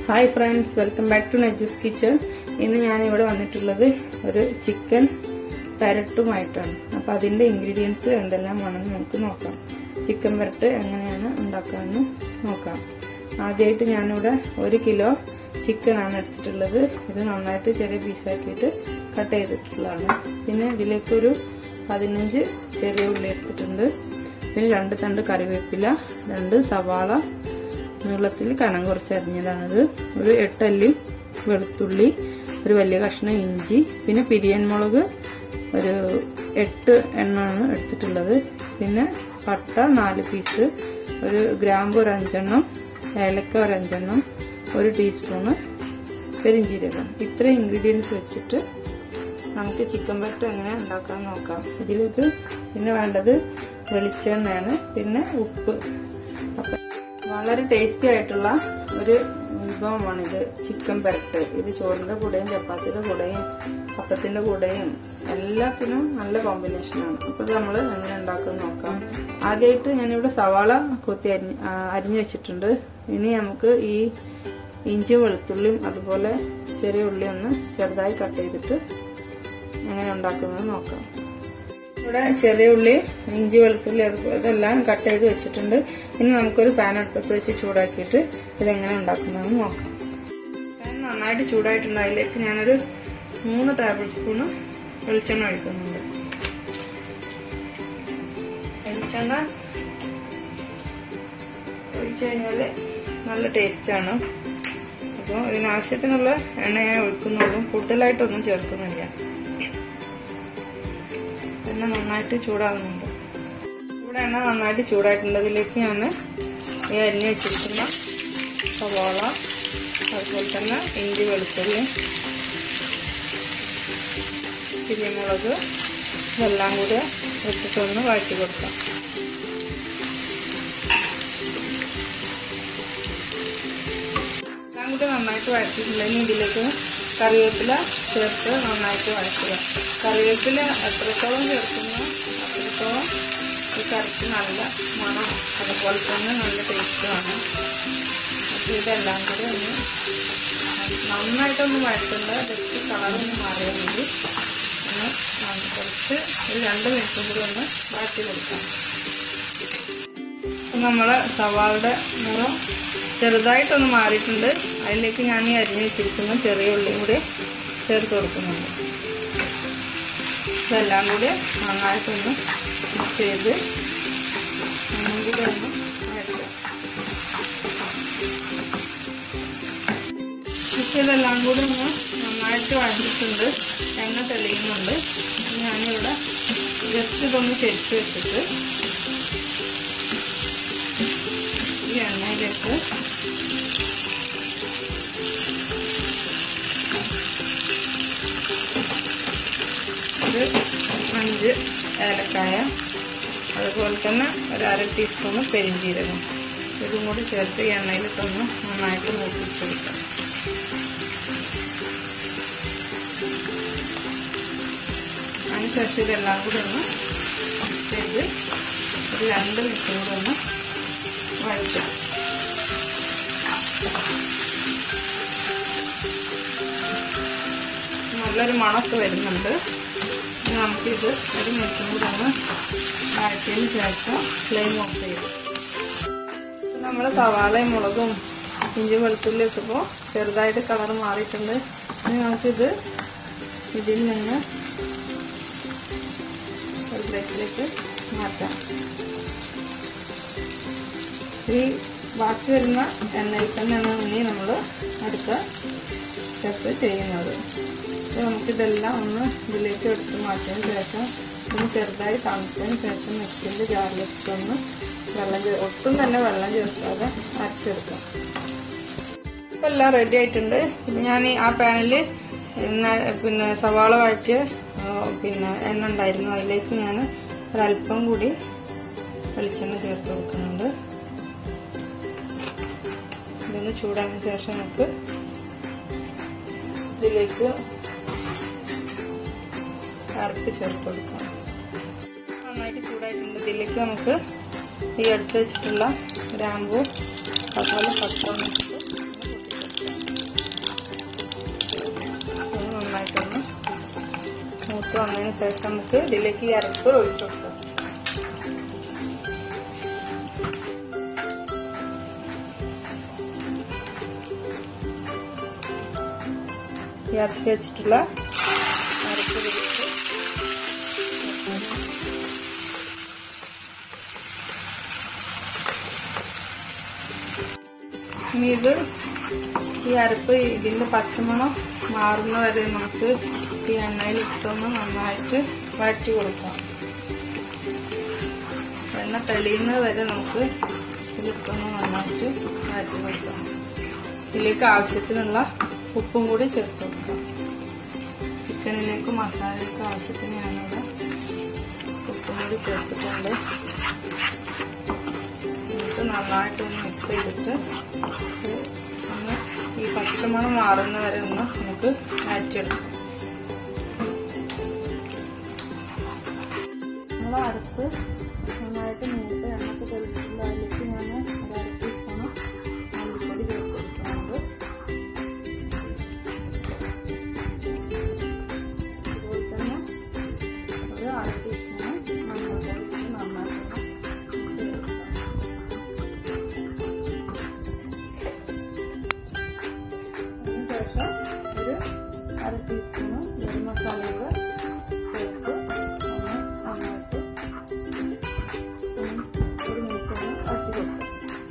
hi friends welcome back to Naju's kitchen ഇന്ന് ഞാൻ ഇവിടെ വന്നിട്ടുള്ളത് ഒരു ചിക്കൻ പെരട്ടുമായിട്ടാണ് അപ്പൊ അതിന്റെ ഇൻഗ്രീഡിയൻസ് എന്തെല്ലാം വേണമെന്ന് നമുക്ക് നോക്കാം ചിക്കൻ പെരട്ട് എങ്ങനെയാണ് ഉണ്ടാക്കാമെന്ന് നോക്കാം ആദ്യമായിട്ട് ഞാനിവിടെ ഒരു കിലോ ചിക്കൻ ആണ് എടുത്തിട്ടുള്ളത് ഇത് നന്നായിട്ട് ചെറിയ പീസാക്കിയിട്ട് കട്ട് ചെയ്തിട്ടുള്ളതാണ് പിന്നെ ഇതിലേക്കൊരു പതിനഞ്ച് ചെറിയ ഉള്ളി എടുത്തിട്ടുണ്ട് പിന്നെ രണ്ട് തണ്ട് കറിവേപ്പില രണ്ട് സവാള നീളത്തിൽ കനം കുറച്ച് അരിഞ്ഞതാണിത് ഒരു എട്ടല്ലി വെളുത്തുള്ളി ഒരു വലിയ കഷ്ണം ഇഞ്ചി പിന്നെ പിരിയൻ മുളക് ഒരു എട്ട് എണ്ണമാണ് എടുത്തിട്ടുള്ളത് പിന്നെ പട്ട നാല് പീസ് ഒരു ഗ്രാമ്പ് ഒരു അഞ്ചെണ്ണം ഏലക്ക ഒരു അഞ്ചെണ്ണം ഒരു ടീസ്പൂണ് പെരിഞ്ചീരകം ഇത്രയും ഇൻഗ്രീഡിയൻസ് വെച്ചിട്ട് നമുക്ക് ചിക്കൻ പറ്റ എങ്ങനെ ഉണ്ടാക്കാൻ നോക്കാം ഇതിലേക്ക് പിന്നെ വേണ്ടത് വെളിച്ചെണ്ണയാണ് പിന്നെ ഉപ്പ് അപ്പം വളരെ ടേസ്റ്റി ആയിട്ടുള്ള ഒരു വിഭവമാണിത് ചിക്കൻ പെരട്ട് ഇത് ചോറിന്റെ കൂടെയും ചപ്പാത്തിയുടെ കൂടെയും അപ്പത്തിന്റെ കൂടെയും എല്ലാത്തിനും നല്ല കോമ്പിനേഷനാണ് അപ്പൊ നമ്മൾ എങ്ങനെ ഉണ്ടാക്കുന്നത് നോക്കാം ആദ്യമായിട്ട് ഞാനിവിടെ സവാള കൊത്തി അരിഞ്ഞ് അരിഞ്ഞു വെച്ചിട്ടുണ്ട് ഇനി നമുക്ക് ഈ ഇഞ്ചി വെളുത്തുള്ളിയും അതുപോലെ ചെറിയ ഉള്ളി ഒന്ന് ചെറുതായി കട്ട് ചെയ്തിട്ട് എങ്ങനെ ഉണ്ടാക്കുന്നത് നോക്കാം ഇവിടെ ചെറിയ ഉള്ളി ഇഞ്ചി വെളുത്തുള്ളി അതുപോലെ ഇതെല്ലാം കട്ട് ചെയ്ത് വെച്ചിട്ടുണ്ട് ഇനി നമുക്കൊരു പാൻ അടുപ്പത്ത് വെച്ച് ചൂടാക്കിയിട്ട് ഇതെങ്ങനെ ഉണ്ടാക്കുന്നതെന്ന് നോക്കാം പാൻ നന്നായിട്ട് ചൂടായിട്ടുണ്ട് അതിലേക്ക് ഞാനൊരു മൂന്ന് ടേബിൾ സ്പൂണ് വെളിച്ചെണ്ണ ഒഴിക്കുന്നുണ്ട് വെളിച്ചെണ്ണ ഒഴിച്ചു കഴിഞ്ഞാൽ നല്ല ടേസ്റ്റാണ് അപ്പോൾ ഇതിനാവശ്യത്തിനുള്ള എണ്ണ ഞാൻ ഒഴിക്കുന്നുള്ളൂ കൂടുതലായിട്ടൊന്നും ചേർക്കുന്നില്ല എണ്ണ നന്നായിട്ട് ചൂടാകുന്നുണ്ട് ഇവിടെ എണ്ണ നന്നായിട്ട് ചൂടായിട്ടുണ്ട് അതിലേക്ക് ഞാൻ ഈ അരിഞ്ഞ് വെച്ചിരിക്കുന്ന സവാള അതുപോലെ തന്നെ ഇഞ്ചി വെളുത്തുള്ളി കുരുമുളക് ഇതെല്ലാം കൂടി ഇട്ടിട്ടൊന്ന് വഴറ്റി കൊടുക്കാം എല്ലാം കൂടി നന്നായിട്ട് വഴറ്റിയിട്ടുണ്ടെങ്കിൽ ഇതിലേക്ക് കറിവേപ്പില ചേർത്ത് നന്നായിട്ട് വഴറ്റുക കറിവേപ്പില എത്രത്തോളം ചേർക്കുന്നു അത്രത്തോളം ഈ കറിക്ക് നല്ല മണം അതുപോലെ തന്നെ നല്ല ടേസ്റ്റുമാണ് അപ്പോൾ ഇതെല്ലാം കൂടി ഒന്ന് നന്നായിട്ടൊന്ന് വഴറ്റണ്ട ജസ്റ്റ് കളറൊന്ന് മാറിയാൽ മതി ഒന്ന് കുറച്ച് ഒരു രണ്ട് മിനിറ്റും കൂടി ഒന്ന് വഴറ്റി കൊടുക്കാം നമ്മളെ സവാളുടെ നിറം ചെറുതായിട്ടൊന്ന് മാറിയിട്ടുണ്ട് അതിലേക്ക് ഞാൻ ഈ അരിഞ്ഞ് വെച്ചിരിക്കുന്ന ചെറിയ ഉള്ളിയും കൂടി ചേർത്ത് കൊടുക്കുന്നുണ്ട് ഇതെല്ലാം കൂടി നന്നായിട്ടൊന്ന് മിക്സ് ചെയ്ത് ഒന്നും കൂടി ഒന്ന് വഴറ്റുക മിക്സ് ഇതെല്ലാം കൂടി ഒന്ന് നന്നായിട്ട് വഴറ്റിയിട്ടുണ്ട് എണ്ണ തെളിയുന്നുണ്ട് ഞാനിവിടെ ജസ്റ്റ് ഇതൊന്ന് ചെരിച്ച് വെച്ചിട്ട് ഈ എണ്ണയിലേക്ക് ഒരു അഞ്ച് ഏലക്കായ അതുപോലെ തന്നെ ഒരു അര ടീസ്പൂണ് പെരിഞ്ചീരകം ഇതും കൂടി ചേർത്ത് ഈ എണ്ണയിലിട്ടൊന്ന് നന്നായിട്ട് മൂപ്പിച്ചെടുക്കാം അതിനുശേഷം ഇതെല്ലാം കൂടി ഒന്ന് ചെയ്ത് ഒരു രണ്ട് മിനിറ്റും കൂടി ഒന്ന് വഴറ്റാം നല്ലൊരു മണമൊക്കെ വരുന്നുണ്ട് നമുക്കിത് ഒരു മിനിറ്റും കൂടെ ഒന്ന് വഴറ്റിയതിന് ശേഷം ഫ്ലെയിം ഓഫ് ചെയ്യും നമ്മൾ സവാളയും മുളകും ഇഞ്ചി വെളുത്തുള്ളി ഒക്കെ ഇപ്പോൾ ചെറുതായിട്ട് കളർ മാറിയിട്ടുണ്ട് ഇനി നമുക്കിത് ഇതിൽ നിന്ന് ഒരു പ്ലേറ്റിലേക്ക് മാറ്റാം ഈ ബാക്കി വരുന്ന എണ്ണയിൽ തന്നെയാണ് ഇനി നമ്മൾ അടുത്ത സ്റ്റെപ്പ് ചെയ്യുന്നത് അപ്പോൾ നമുക്കിതെല്ലാം ഒന്ന് ഇതിലേക്ക് എടുത്ത് മാറ്റിയതിന് ശേഷം ഒന്ന് ചെറുതായി തണുത്തതിന് ശേഷം മിക്സിൻ്റെ ജാറിലേക്ക് ഒന്ന് വെള്ളം ഒട്ടും തന്നെ വെള്ളം ചേർക്കാതെ അരച്ചെടുക്കാം ഇപ്പം എല്ലാം റെഡി ആയിട്ടുണ്ട് ഞാൻ ആ പാനിൽ പിന്നെ സവാള വഴറ്റിയ പിന്നെ എണ്ണ ഉണ്ടായിരുന്നു അതിലേക്ക് ഞാൻ ഒരല്പം കൂടി വെളിച്ചെണ്ണ ചേർത്ത് കൊടുക്കുന്നുണ്ട് ഇതൊന്ന് ചൂടാക്കിയ ശേഷം നമുക്ക് ഇതിലേക്ക് അരപ്പ് ചേർത്ത് കൊടുക്കാം നന്നായിട്ട് ചൂടായിട്ടുണ്ട് ഇതിലേക്ക് നമുക്ക് ഈ എടുത്ത് വെച്ചിട്ടുള്ള ഗ്രാമ്പു അതുപോലെ പച്ചമുളക് മൂത്ത് വന്നതിന് ശേഷം നമുക്ക് ഇതിലേക്ക് ഈ അരപ്പ് ഒഴിച്ചു കൊടുക്കാം ഈ അരച്ച് വെച്ചിട്ടുള്ള അരപ്പ് ഇതിലേക്ക് ഇനി ഇത് ഈ അരപ്പ് ഇതിന്റെ പച്ചമണം മാറുന്ന വരെ നമുക്ക് ഈ എണ്ണയിൽ ഇട്ടൊന്ന് നന്നായിട്ട് വഴറ്റി കൊടുക്കാം എണ്ണ തെളിയുന്നത് വരെ നമുക്ക് ഇതിലിട്ടൊന്ന് നന്നായിട്ട് വഴറ്റി കൊടുക്കാം ഇതിലേക്ക് ആവശ്യത്തിനുള്ള ഉപ്പും കൂടി ചേർത്ത് കൊടുക്കാം ചിക്കനിലേക്ക് മസാലയ്ക്ക് ആവശ്യത്തിന് ഞാനിവിടെ ഉപ്പും കൂടി ചേർത്തിട്ടുണ്ട് എന്നിട്ട് നന്നായിട്ടൊന്ന് മിക്സ് ചെയ്തിട്ട് ഒന്ന് ഈ പച്ചമണം മാറുന്ന വരെ ഒന്ന് നമുക്ക് മാറ്റിയെടുക്കാം നമ്മൾ അരപ്പ് നന്നായിട്ട് മൂത്ത് എണ്ണക്ക് തെളിച്ചിട്ടുണ്ട് അതിലേക്ക് ഞാൻ ഒരു അര ടീസ്പൂണ് മല്ലിപ്പൊടി ചേർത്ത് കൊടുക്കുന്നുണ്ട് അതുപോലെ തന്നെ ഒരു അര ടീസ്പൂണ് മഞ്ഞൾപ്പൊടി നന്നായിട്ട് മിക്സ് ചെയ്തെടുക്കാം അതിനുശേഷം ഒരു അര ടീസ്പൂണ് ഗരം മസാല കൂടെ ചേർത്ത് ഒന്ന് നന്നായിട്ട് ഒരു മിനിറ്റ് ഒന്ന് അട്ടി കൊടുക്കാം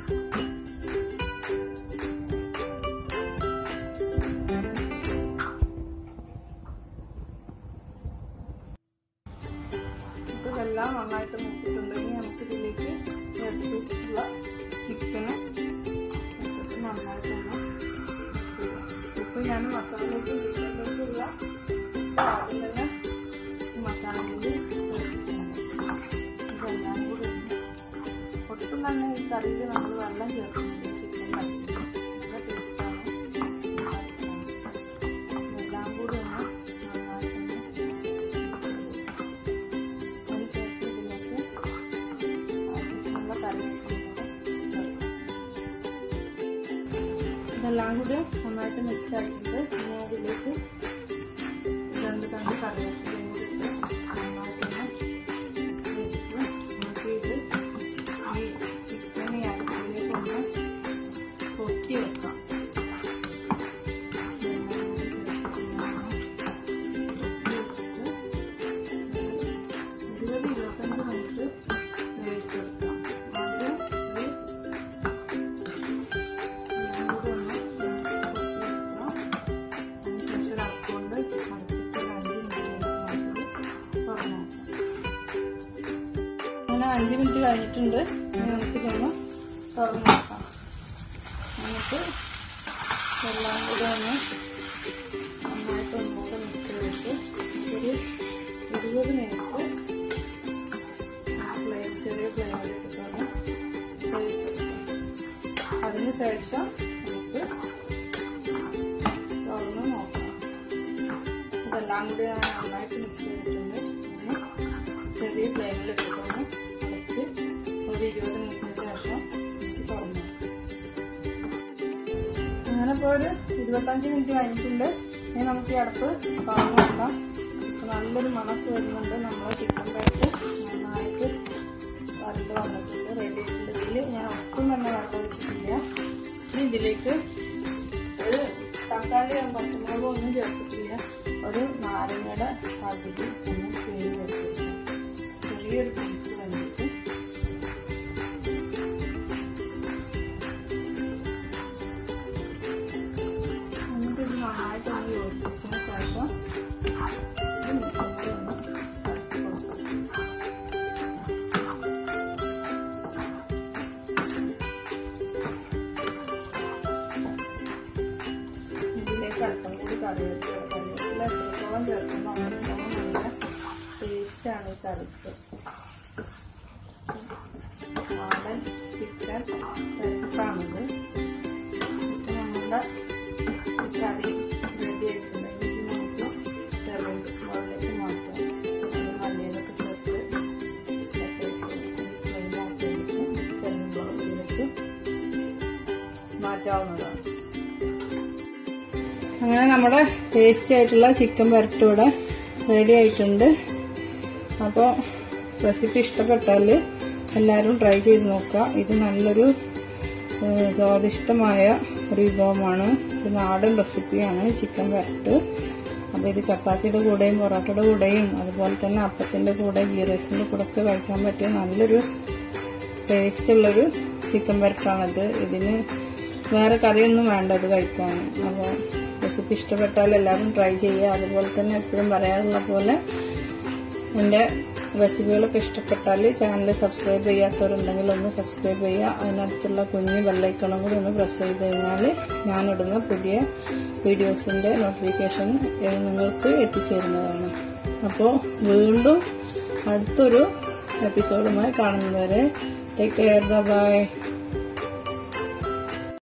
നമുക്ക് ഇതെല്ലാം നന്നായിട്ട് നോക്കിയിട്ടുണ്ടെങ്കിൽ നമുക്ക് ഇതിലേക്ക് എടുത്തിട്ടുള്ള ചിക്കന് ഇട്ടിട്ട് നന്നായിട്ടൊന്ന് ഉപ്പ് ഞാൻ മസാലയ്ക്ക് ചിക്കനിലേക്കുള്ള ആദ്യം തന്നെ മസാലയിൽ ചേർത്തിട്ടുണ്ട് ഇതെല്ലാം കൂടി ഒന്ന് ഒട്ടും തന്നെ ഈ കറിയിൽ നമ്മൾ വെള്ളം ചേർക്കുന്നുണ്ട് ചിക്കൻ കറിയിൽ നല്ല ടേസ്റ്റാണ് ഇതെല്ലാം കൂടി ഒന്ന് നന്നായിട്ടൊന്ന് അതിനുശേഷം ഇതിലേക്ക് ആവശ്യത്തിനുള്ള കറി ഇതെല്ലാം കൂടി നന്നായിട്ട് മിക്സ് ആക്കിയിട്ട് ഇനി അതിലേക്ക് രണ്ട് തണ്ട് കറിവേപ്പിലയും കൂടി ഇട്ട് നന്നായിട്ടൊന്ന് ഇട്ടിട്ട് നമുക്ക് ഇത് ഈ ചിക്കൻ ഈ അരപ്പിലേക്ക് ഒന്ന് കൊത്തി വെക്കാം ഇരുപത് ഇരുപത്തഞ്ച് മിനിറ്റ് വേവിച്ചെടുക്കാം ആദ്യം ഒരു അങ്ങനെ അഞ്ച് മിനിറ്റ് കഴിഞ്ഞിട്ടുണ്ട് ഇനി നമുക്കിതൊന്ന് തുറന്ന് നോക്കാം എന്നിട്ട് എല്ലാം കൂടെ ഒന്ന് നന്നായിട്ട് ഒന്നുകൂടെ മിക്സ് ചെയ്തിട്ട് ഒരു ഇരുപത് മിനിറ്റ് ഫ്ലെയിം ചെറിയ ഫ്ലെയിമിലിട്ടിട്ടാണ് വേവിച്ചെടുക്കാം അതിന് ശേഷം നമുക്ക് തുറന്ന് നോക്കാം ഇതെല്ലാം കൂടി ഞാൻ നന്നായിട്ട് മിക്സ് ചെയ്തിട്ടുണ്ട് ഇനി ചെറിയ ഫ്ലെയിമിൽ ഇട്ടിട്ടൊന്ന് അടച്ച് ഒരു ഇരുപത് മിനിറ്റിന് ശേഷം നമുക്ക് തുറന്നു അങ്ങനെ ഇപ്പോൾ ഒരു ഇരുപത്തഞ്ച് മിനിറ്റ് കഴിഞ്ഞിട്ടുണ്ട് ഇനി നമുക്ക് ഈ അടുപ്പ് തുറന്ന് നോക്കാം ഇപ്പൊ നല്ലൊരു മണക്ക് വരുന്നുണ്ട് നമ്മൾ ചിക്കൻ പാക്ക് നന്നായിട്ട് വരണ്ട് വന്നിട്ടുണ്ട് റെഡി ആയിട്ടുണ്ട് ഇതിൽ ഞാൻ ഒട്ടും തന്നെ വെള്ളം ഒഴിച്ചിട്ടില്ല ഇനി ഇതിലേക്ക് ഒരു തക്കാളി പച്ചമുളകും ഒന്നും ചേർത്തിട്ടില്ല ഒരു നാരങ്ങയുടെ പകുതി ഒന്ന് പിഴിഞ്ഞ് വെച്ചിട്ടുണ്ട് ചെറിയൊരു പീസ് വേണ്ടിയിട്ട് എന്നിട്ട് ഇത് നന്നായിട്ട് ഒന്ന് യോജിപ്പിച്ചതിന് ശേഷം ഇത് മിക്സിയിൽ ഒന്ന് അരച്ച് കൊടുക്കാം ഇതിലേക്ക് അല്പം കൂടി കറിവേപ്പില കറിവേപ്പില എത്രത്തോളം ചേർക്കുമ്പോൾ അത്രത്തോളം നല്ല ടേസ്റ്റാണ് ഈ കറിക്ക് നാടൻ ചിക്കൻ പരിപ്പാണിത് ഇപ്പം നമ്മുടെ ഈ കറി റെഡി ആയിട്ടുണ്ടെങ്കിൽ ഇത് നമുക്ക് ചെറിയ മുകളിലേക്ക് മാറ്റാം അത് മല്ലിയിലൊക്കെ ചേർത്ത് ചെറുമുളകിലേക്ക് മാറ്റാവുന്നതാണ് അങ്ങനെ നമ്മുടെ ടേസ്റ്റി ആയിട്ടുള്ള ചിക്കൻ വരട്ട് ഇവിടെ റെഡി ആയിട്ടുണ്ട് അപ്പോൾ റെസിപ്പി ഇഷ്ടപ്പെട്ടാൽ എല്ലാവരും ട്രൈ ചെയ്ത് നോക്കുക ഇത് നല്ലൊരു ഏഹ്, സ്വാദിഷ്ടമായ ഒരു വിഭവമാണ് ഒരു നാടൻ റെസിപ്പിയാണ് ചിക്കൻ വരട്ട് അപ്പോൾ ഇത് ചപ്പാത്തിയുടെ കൂടെയും പൊറോട്ടയുടെ കൂടെയും അതുപോലെ തന്നെ അപ്പത്തിൻ്റെ കൂടെ ഗീ റൈസിൻ്റെ കൂടെ ഒക്കെ കഴിക്കാൻ പറ്റിയ നല്ലൊരു ടേസ്റ്റ് ഉള്ളൊരു ചിക്കൻ വരട്ടാണിത് ഇതിന് വേറെ കറിയൊന്നും വേണ്ട ഇത് കഴിക്കാൻ അപ്പോൾ റെസിപ്പി ഇഷ്ടപ്പെട്ടാൽ എല്ലാവരും ട്രൈ ചെയ്യുക അതുപോലെ തന്നെ എപ്പോഴും പറയാറുള്ള പോലെ എൻ്റെ റെസിപ്പികളൊക്കെ ഇഷ്ടപ്പെട്ടാൽ ചാനൽ സബ്സ്ക്രൈബ് ചെയ്യാത്തവരുണ്ടെങ്കിൽ ഒന്ന് സബ്സ്ക്രൈബ് ചെയ്യുക അതിനടുത്തുള്ള കുഞ്ഞ് ബെല്ലൈക്കണം കൂടി ഒന്ന് പ്രസ് ചെയ്ത് കഴിഞ്ഞാൽ ഞാനിടുന്ന പുതിയ വീഡിയോസിൻ്റെ നോട്ടിഫിക്കേഷൻ നിങ്ങൾക്ക് എത്തിച്ചേരുന്നതാണ് അപ്പോൾ വീണ്ടും അടുത്തൊരു എപ്പിസോഡുമായി കാണുന്നവരെ ടേക്ക് കെയർ ബൈ